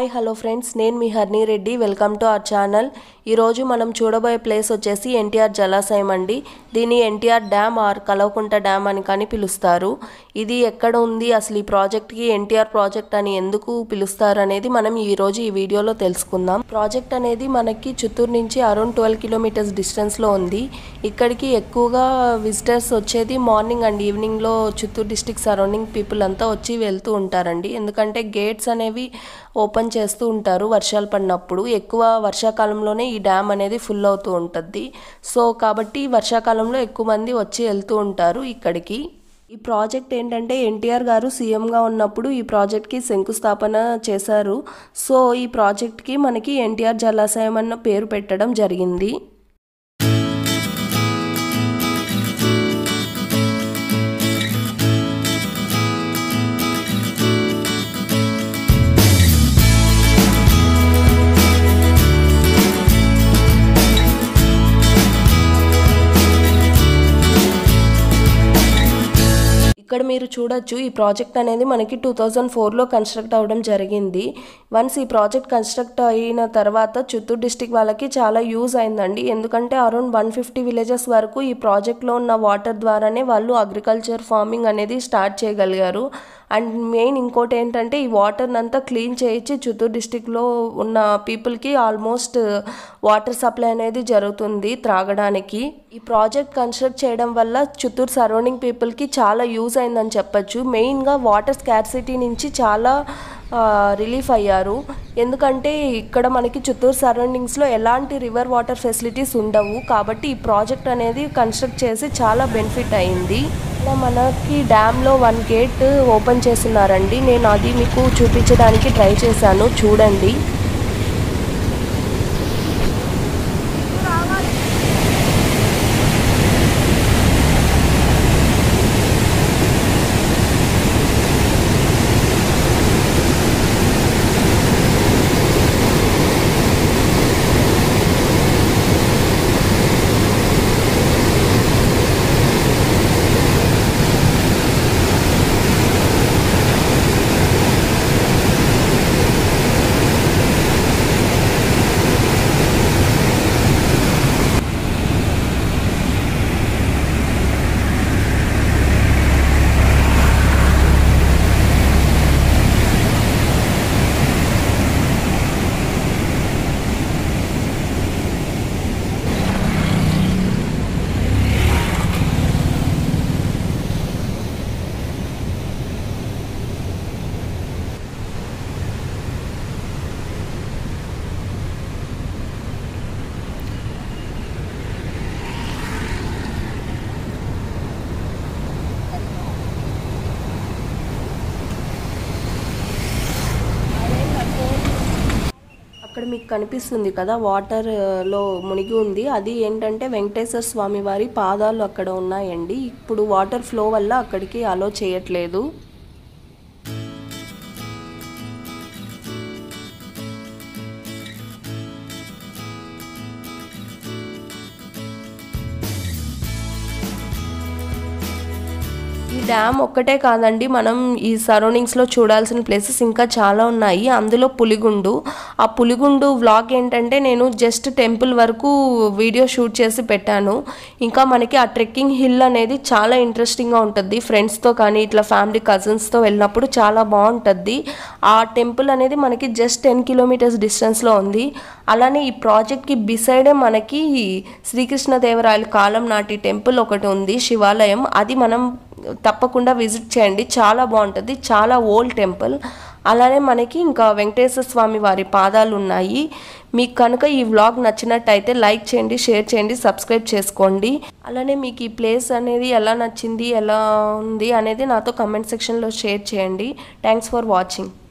hi hello friends నేను మీ Harni Reddy welcome to our channel ఈరోజు మనం చూడబోయే ప్లేస్ వచ్చేసి ఎన్టీఆర్ జలాశయం అండి దీన్ని NTR dam or Kalavakunta dam అని కానీ పిలుస్తారు ఇది ఎక్కడ ఉంది అసలు ఈ ప్రాజెక్ట్కి ఎన్టీఆర్ ప్రాజెక్ట్ అని ఎందుకు పిలుస్తారు అనేది మనం ఈ రోజు ఈ వీడియోలో తెలుసుకుందాం ప్రాజెక్ట్ అనేది మనకి చిత్తూరు నుంచి అరౌండ్ ట్వెల్వ్ కిలోమీటర్స్ డిస్టెన్స్లో ఉంది ఇక్కడికి ఎక్కువగా విజిటర్స్ వచ్చేది మార్నింగ్ అండ్ ఈవినింగ్లో చిత్తూరు డిస్టిక్ సరౌండింగ్ పీపుల్ అంతా వచ్చి వెళ్తూ ఉంటారండి ఎందుకంటే గేట్స్ అనేవి ఓపెన్ చేస్తూ ఉంటారు వర్షాలు పడినప్పుడు ఎక్కువ వర్షాకాలంలోనే ఈ డ్యామ్ అనేది ఫుల్ అవుతూ ఉంటుంది సో కాబట్టి వర్షాకాలంలో ఎక్కువ మంది వచ్చి వెళ్తూ ఉంటారు ఇక్కడికి ఈ ప్రాజెక్ట్ ఏంటంటే ఎన్టీఆర్ గారు సీఎంగా ఉన్నప్పుడు ఈ ప్రాజెక్ట్కి శంకుస్థాపన చేశారు సో ఈ ప్రాజెక్ట్కి మనకి ఎన్టీఆర్ జలాశయం అన్న పేరు పెట్టడం జరిగింది ఇక్కడ మీరు చూడొచ్చు ఈ ప్రాజెక్ట్ అనేది మనకి టూ థౌజండ్ ఫోర్లో కన్స్ట్రక్ట్ అవ్వడం జరిగింది వన్స్ ఈ ప్రాజెక్ట్ కన్స్ట్రక్ట్ అయిన తర్వాత చిత్తూరు డిస్టిక్ వాళ్ళకి చాలా యూజ్ అయిందండి ఎందుకంటే అరౌండ్ వన్ ఫిఫ్టీ విలేజెస్ వరకు ఈ ప్రాజెక్ట్లో ఉన్న వాటర్ ద్వారానే వాళ్ళు అగ్రికల్చర్ ఫార్మింగ్ అనేది స్టార్ట్ చేయగలిగారు అండ్ మెయిన్ ఇంకోటి ఏంటంటే ఈ వాటర్ని అంతా క్లీన్ చేయించి చిత్తూరు డిస్టిక్లో ఉన్న పీపుల్కి ఆల్మోస్ట్ వాటర్ సప్లై అనేది జరుగుతుంది త్రాగడానికి ఈ ప్రాజెక్ట్ కన్స్ట్రక్ట్ చేయడం వల్ల చిత్తూరు సరౌండింగ్ పీపుల్కి చాలా యూజ్ అయిందని చెప్పొచ్చు మెయిన్గా వాటర్ స్కార్సిటీ నుంచి చాలా రిలీఫ్ అయ్యారు ఎందుకంటే ఇక్కడ మనకి చిత్తూరు సరౌండింగ్స్లో ఎలాంటి రివర్ వాటర్ ఫెసిలిటీస్ ఉండవు కాబట్టి ఈ ప్రాజెక్ట్ అనేది కన్స్ట్రక్ట్ చేసి చాలా బెనిఫిట్ అయింది ఇలా మనకి డ్యామ్లో వన్ గేట్ ఓపెన్ చేస్తున్నారండి నేను అది మీకు చూపించడానికి ట్రై చేశాను చూడండి అక్కడ మీకు కనిపిస్తుంది కదా వాటర్ లో మునిగి ఉంది అది ఏంటంటే వెంకటేశ్వర స్వామి వారి పాదాలు అక్కడ ఉన్నాయండి ఇప్పుడు వాటర్ ఫ్లో వల్ల అక్కడికి అలో చేయట్లేదు ఈ డ్యామ్ ఒక్కటే కాదండి మనం ఈ సరౌండింగ్స్లో చూడాల్సిన ప్లేసెస్ ఇంకా చాలా ఉన్నాయి అందులో పులిగుండు ఆ పులిగుండు వ్లాగ్ ఏంటంటే నేను జస్ట్ టెంపుల్ వరకు వీడియో షూట్ చేసి పెట్టాను ఇంకా మనకి ఆ ట్రెక్కింగ్ హిల్ అనేది చాలా ఇంట్రెస్టింగ్గా ఉంటుంది ఫ్రెండ్స్తో కానీ ఇట్లా ఫ్యామిలీ కజిన్స్తో వెళ్ళినప్పుడు చాలా బాగుంటుంది ఆ టెంపుల్ అనేది మనకి జస్ట్ టెన్ కిలోమీటర్స్ డిస్టెన్స్లో ఉంది అలానే ఈ ప్రాజెక్ట్కి బిసైడే మనకి శ్రీకృష్ణదేవరాయల కాలం నాటి టెంపుల్ ఒకటి ఉంది శివాలయం అది మనం తప్పకుండా విజిట్ చేయండి చాలా బాగుంటుంది చాలా ఓల్డ్ టెంపుల్ అలానే మనకి ఇంకా వెంకటేశ్వర స్వామి వారి పాదాలు ఉన్నాయి మీకు కనుక ఈ వ్లాగ్ నచ్చినట్టయితే లైక్ చేయండి షేర్ చేయండి సబ్స్క్రైబ్ చేసుకోండి అలానే మీకు ఈ ప్లేస్ అనేది ఎలా నచ్చింది ఎలా ఉంది అనేది నాతో కమెంట్ సెక్షన్లో షేర్ చేయండి థ్యాంక్స్ ఫర్ వాచింగ్